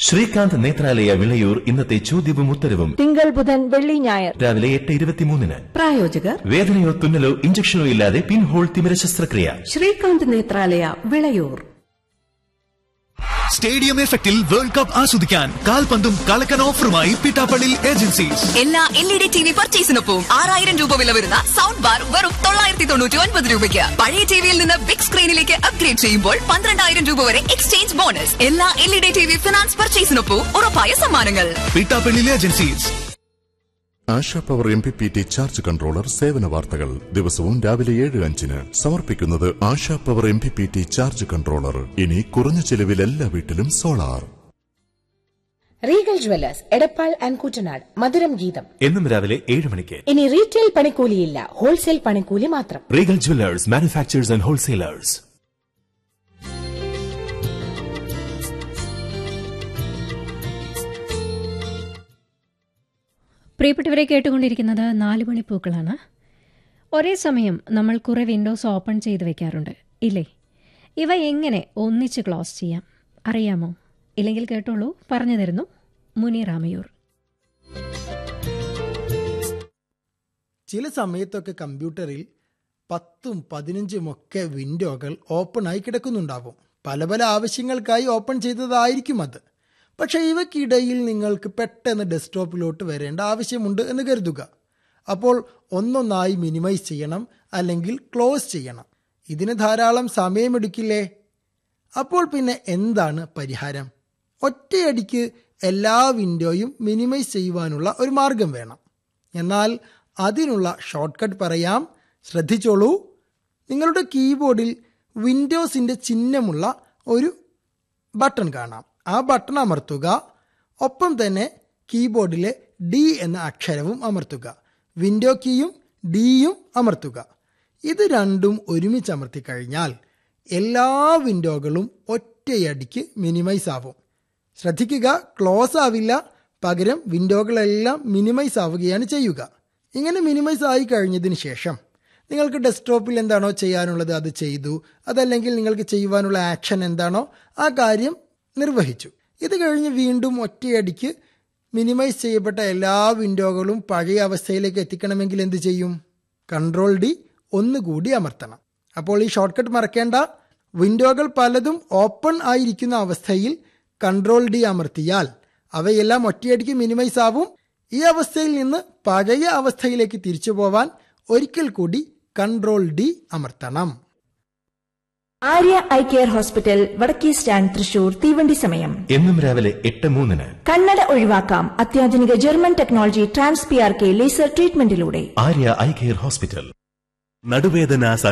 ശ്രീകാന്ത് നേത്രാലയ വിളയൂർ ഇന്നത്തെ ചോദ്യവും ഉത്തരവും തിങ്കൾ ബുധൻ വെള്ളി ഞായർ രാവിലെ എട്ട് ഇരുപത്തിമൂന്നിന് പ്രായോജകർ വേദനയോ തുന്നലോ ഇഞ്ചക്ഷനോ ഇല്ലാതെ പിൻഹോൾ തിമിര ശസ്ത്രക്രിയ ശ്രീകാന്ത് നേത്രാലയ വിളയൂർ സ്റ്റേഡിയം എഫക്റ്റിൽ വേൾഡ് കപ്പ് ആസ്വദിക്കാൻ കാൽപന്തും കളക്കൻ ഓഫറുമായി പിട്ടാപ്പള്ളി ഏജൻസീസ് എല്ലാ L E D T V പർച്ചേസിനൊപ്പം ആറായിരം രൂപ വില വരുന്ന സൗണ്ട് ബാർ വെറും തൊള്ളായിരത്തി തൊണ്ണൂറ്റി ഒൻപത് രൂപയ്ക്ക് പഴയ ടിവിയിൽ നിന്ന് ബിഗ് സ്ക്രീനിലേക്ക് അപ്ഗ്രേഡ് ചെയ്യുമ്പോൾ പന്ത്രണ്ടായിരം രൂപ വരെ എക്സ്ചേഞ്ച് ബോണസ് എല്ലാ L E D T V finance പർച്ചേസിനൊപ്പം ഉറപ്പായ സമ്മാനങ്ങൾ Pittappillil agencies Asha power M P P T charge controller സേവന വാർത്തകൾ ദിവസവും രാവിലെ ഏഴ് അഞ്ചിന് സമർപ്പിക്കുന്നത് Asha power M P P T charge controller ഇനി കുറഞ്ഞ ചെലവിൽ എല്ലാ വീട്ടിലും solar regal jewellers Edappal and Kuttanad മധുരം ഗീതം എന്നും രാവിലെ ഏഴ് മണിക്ക് ഇനി റീറ്റെയിൽ പണിക്കൂലിയില്ല ഹോൾസെയിൽ പണിക്കൂലി മാത്രം regal jewellers manufacturers and wholesalers പ്രിയപ്പെട്ടവരെ കേട്ടുകൊണ്ടിരിക്കുന്നത് നാല് മണിപ്പൂക്കളാണ് ഒരേ സമയം നമ്മൾ കുറേ വിൻഡോസ് ഓപ്പൺ ചെയ്ത് വെക്കാറുണ്ട് ഇല്ലേ ഇവ എങ്ങനെ ഒന്നിച്ച് ക്ലോസ് ചെയ്യാം അറിയാമോ ഇല്ലെങ്കിൽ കേട്ടോളൂ പറഞ്ഞു തരുന്നു മുനി രാമയൂർ ചില സമയത്തൊക്കെ കമ്പ്യൂട്ടറിൽ പത്തും പതിനഞ്ചും ഒക്കെ വിൻഡോകൾ ഓപ്പൺ ആയി കിടക്കുന്നുണ്ടാവും പല പല ആവശ്യങ്ങൾക്കായി ഓപ്പൺ ചെയ്തതായിരിക്കും അത് പക്ഷേ ഇവയ്ക്കിടയിൽ നിങ്ങൾക്ക് പെട്ടെന്ന് ഡെസ്ക്ടോപ്പിലോട്ട് വരേണ്ട ആവശ്യമുണ്ട് എന്ന് കരുതുക അപ്പോൾ ഒന്നൊന്നായി മിനിമൈസ് ചെയ്യണം അല്ലെങ്കിൽ ക്ലോസ് ചെയ്യണം ഇതിന് ധാരാളം സമയമെടുക്കില്ലേ അപ്പോൾ പിന്നെ എന്താണ് പരിഹാരം ഒറ്റയടിക്ക് എല്ലാ വിൻഡോയും മിനിമൈസ് ചെയ്യുവാനുള്ള ഒരു മാർഗം വേണം എന്നാൽ അതിനുള്ള ഷോർട്ട് കട്ട് പറയാം ശ്രദ്ധിച്ചോളൂ നിങ്ങളുടെ കീബോർഡിൽ വിൻഡോസിൻ്റെ ചിഹ്നമുള്ള ഒരു ബട്ടൺ കാണാം ആ ബട്ടൺ അമർത്തുക ഒപ്പം തന്നെ കീബോർഡിലെ ഡി എന്ന അക്ഷരവും അമർത്തുക വിൻഡോ കീയും ഡിയും അമർത്തുക ഇത് രണ്ടും ഒരുമിച്ച് അമർത്തി കഴിഞ്ഞാൽ എല്ലാ വിൻഡോകളും ഒറ്റയടിക്ക് മിനിമൈസ് ആവും ശ്രദ്ധിക്കുക ക്ലോസ് ആവില്ല പകരം വിൻഡോകളെല്ലാം മിനിമൈസ് ആവുകയാണ് ചെയ്യുക ഇങ്ങനെ മിനിമൈസ് ആയി കഴിഞ്ഞതിന് ശേഷം നിങ്ങൾക്ക് ഡെസ്ക്ടോപ്പിൽ എന്താണോ ചെയ്യാനുള്ളത് അത് ചെയ്തു അതല്ലെങ്കിൽ നിങ്ങൾക്ക് ചെയ്യുവാനുള്ള ആക്ഷൻ എന്താണോ ആ കാര്യം നിർവഹിച്ചു ഇത് കഴിഞ്ഞ് വീണ്ടും ഒറ്റയടിക്ക് മിനിമൈസ് ചെയ്യപ്പെട്ട എല്ലാ വിൻഡോകളും പഴയ അവസ്ഥയിലേക്ക് എത്തിക്കണമെങ്കിൽ എന്ത് ചെയ്യും കൺട്രോൾ ഡി ഒന്നുകൂടി അമർത്തണം അപ്പോൾ ഈ ഷോർട്ട് കട്ട് മറക്കേണ്ട വിൻഡോകൾ പലതും ഓപ്പൺ ആയിരിക്കുന്ന അവസ്ഥയിൽ കൺട്രോൾ ഡി അമർത്തിയാൽ അവയെല്ലാം ഒറ്റയടിക്ക് മിനിമൈസ് ആവും ഈ അവസ്ഥയിൽ നിന്ന് പഴയ അവസ്ഥയിലേക്ക് തിരിച്ചു പോവാൻ ഒരിക്കൽ കൂടി കൺട്രോൾ ഡി അമർത്തണം ആര്യ ഐ കെയർ ഹോസ്പിറ്റൽ വടക്കേ സ്റ്റാൻഡ് തൃശൂർ തീവണ്ടി സമയം എന്നും രാവിലെ എട്ട് മൂന്നിന് കണ്ണട ഒഴിവാക്കാം അത്യാധുനിക German technology trans P R K laser ട്രീറ്റ്മെന്റിലൂടെ ആര്യ ഐ കെയർ ഹോസ്പിറ്റൽ നടുവേദന